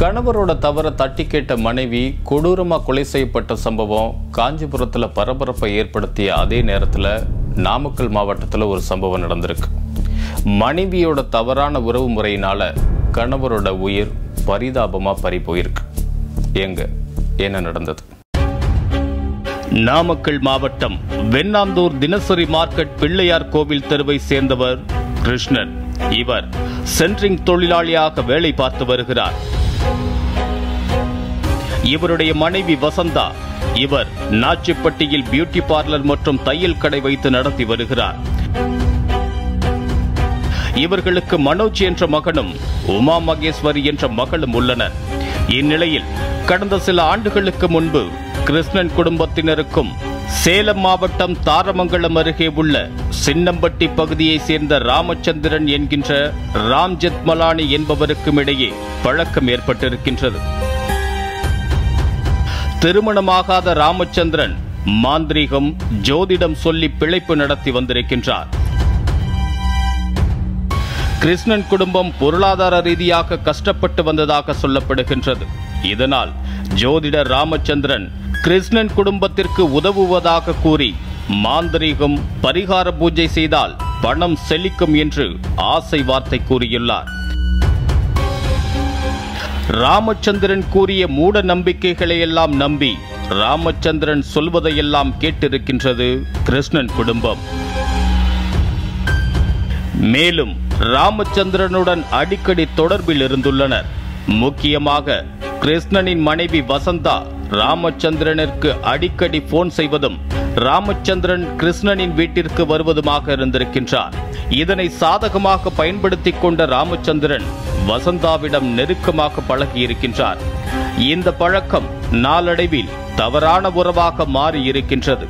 கணவரோட தவற தட்டி கேட்ட மனைவி கொடூரமா கொலை செய்யப்பட்ட சம்பவம் காஞ்சிபுரத்துல பரபரப்பை ஏற்படுத்திய அதே நேரத்துல நாமக்கல் மாவட்டத்துல ஒரு சம்பவம் நடந்திருக்கு மனைவியோட தவறான உறவு முறையினால கணவரோட உயிர் பரிதாபமா பறி போயிருக்கு ஏங்க என்ன நடந்தது நாமக்கல் மாவட்டம் வெண்ணாந்தூர் தினசரி மார்க்கெட் பிள்ளையார் கோவில் தெருவை சேர்ந்தவர் கிருஷ்ணன் இவர் சென்ட்ரிங் தொழிலாளியாக வேலை பார்த்து வருகிறார் இவருடைய மனைவி வசந்தா இவர் நாச்சிப்பட்டியில் பியூட்டி பார்லர் மற்றும் தையல் கடை வைத்து நடத்தி வருகிறார் இவர்களுக்கு மனோஜ் என்ற மகனும் உமா மகேஸ்வரி என்ற மகளும் உள்ளனர் இந்நிலையில் கடந்த சில ஆண்டுகளுக்கு முன்பு கிருஷ்ணன் குடும்பத்தினருக்கும் சேலம் மாவட்டம் தாரமங்கலம் அருகே உள்ள சின்னம்பட்டி பகுதியைச் சேர்ந்த ராமச்சந்திரன் என்கின்ற ராம் ஜெத்மலானி என்பவருக்கும் இடையே பழக்கம் ஏற்பட்டிருக்கின்றது திருமணமாகாத ராமச்சந்திரன் மாந்திரீகம் ஜோதிடம் சொல்லி பிழைப்பு நடத்தி வந்திருக்கின்றார் கிருஷ்ணன் குடும்பம் பொருளாதார ரீதியாக கஷ்டப்பட்டு வந்ததாக சொல்லப்படுகின்றது இதனால் ஜோதிடர் ராமச்சந்திரன் கிருஷ்ணன் குடும்பத்திற்கு உதவுவதாக கூறி மாந்திரீகம் பரிகார பூஜை செய்தால் பணம் செழிக்கும் என்று ஆசை வார்த்தை கூறியுள்ளார் ராமச்சந்திரன் கூறிய மூட நம்பிக்கைகளை எல்லாம் நம்பி ராமச்சந்திரன் சொல்வதையெல்லாம் கேட்டிருக்கின்றது கிருஷ்ணன் குடும்பம் மேலும் ராமச்சந்திரனுடன் அடிக்கடி தொடர்பில் இருந்துள்ளனர் முக்கியமாக கிருஷ்ணனின் மனைவி வசந்தா ராமச்சந்திரனிற்கு அடிக்கடி போன் செய்வதும் ராமச்சந்திரன் கிருஷ்ணனின் வீட்டிற்கு வருவதுமாக இருந்திருக்கின்றார் இதனை சாதகமாக பயன்படுத்திக் கொண்ட ராமச்சந்திரன் வசந்தாவிடம் நெருக்கமாக பழகியிருக்கின்றார் இந்த பழக்கம் நாளடைவில் தவறான உறவாக மாறி இருக்கின்றது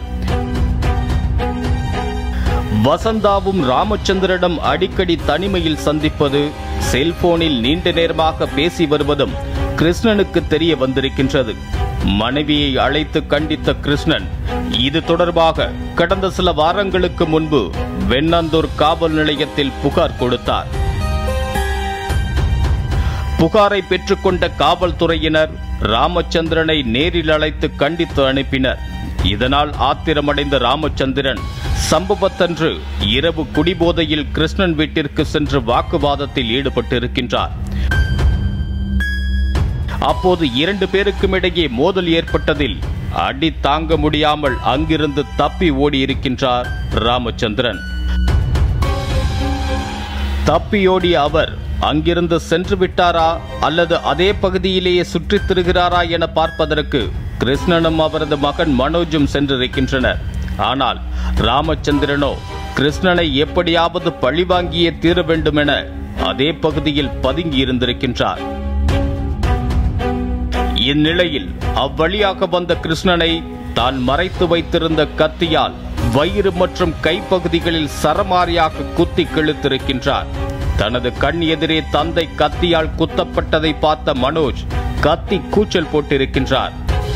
வசந்தாவும் ராமச்சந்திரனிடம் அடிக்கடி தனிமையில் சந்திப்பது செல்போனில் நீண்ட நேரமாக பேசி வருவதும் கிருஷ்ணனுக்கு தெரிய வந்திருக்கின்றது மனைவியை அழைத்து கண்டித்த கிருஷ்ணன் இது தொடர்பாக கடந்த சில வாரங்களுக்கு முன்பு வெண்ணந்தூர் காவல் நிலையத்தில் புகார் கொடுத்தார் புகாரை பெற்றுக்கொண்ட காவல்துறையினர் ராமச்சந்திரனை நேரில் அழைத்து கண்டித்து அனுப்பினர் இதனால் ஆத்திரமடைந்த ராமச்சந்திரன் சம்பவத்தன்று இரவு குடிபோதையில் கிருஷ்ணன் வீட்டிற்கு சென்று வாக்குவாதத்தில் ஈடுபட்டிருக்கின்றார் அப்போது இரண்டு பேருக்கும் இடையே மோதல் ஏற்பட்டதில் அடி தாங்க முடியாமல் அங்கிருந்து தப்பி ஓடியிருக்கின்றார் ராமச்சந்திரன் தப்பியோடிய அவர் அங்கிருந்து சென்று விட்டாரா அல்லது அதே பகுதியிலேயே சுற்றித் திரிகிறாரா என பார்ப்பதற்கு கிருஷ்ணனும் அவரது மகன் மனோஜும் சென்றிருக்கின்றனர் ஆனால் ராமச்சந்திரனோ கிருஷ்ணனை எப்படியாவது பழிவாங்கியே தீர வேண்டும் என அதே பகுதியில் பதுங்கி இருந்திருக்கின்றார் இந்நிலையில் அவ்வழியாக வந்த கிருஷ்ணனை தான் மறைத்து வைத்திருந்த கத்தியால் வயிறு மற்றும் கைப்பகுதிகளில் சரமாரியாக குத்தி கிழித்திருக்கின்றார் தனது கண் எதிரே தந்தை கத்தியால் குத்தப்பட்டதை பார்த்த மனோஜ் கத்தி கூச்சல் போட்டிருக்கின்றார்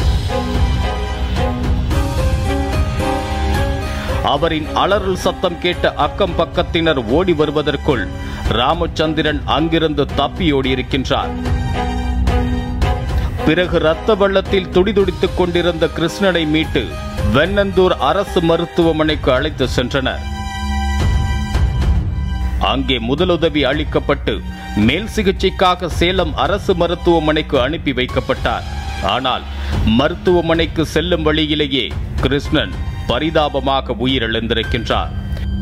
அவரின் அலறல் சத்தம் கேட்ட அக்கம் பக்கத்தினர் ஓடி வருவதற்குள் ராமச்சந்திரன் அங்கிருந்து தப்பியோடியிருக்கின்றார் பிறகு ரத்த வெள்ளத்தில் துடிதுடித்துக் கொண்டிருந்த கிருஷ்ணனை மீட்டு வெண்ணந்தூர் அரசு மருத்துவமனைக்கு அழைத்து சென்றனர் அங்கே முதலுதவி அளிக்கப்பட்டு மேல் சிகிச்சைக்காக சேலம் அரசு மருத்துவமனைக்கு அனுப்பி வைக்கப்பட்டார் ஆனால் மருத்துவமனைக்கு செல்லும் வழியிலேயே கிருஷ்ணன் பரிதாபமாக உயிரிழந்திருக்கின்றார்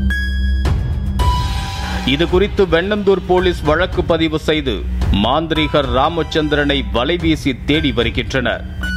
இது குறித்து வெண்ணந்தூர் போலீஸ் வழக்கு பதிவு செய்து மாந்திரிகர் ராமச்சந்திரனை வலைவீசி தேடி வருகின்றனர்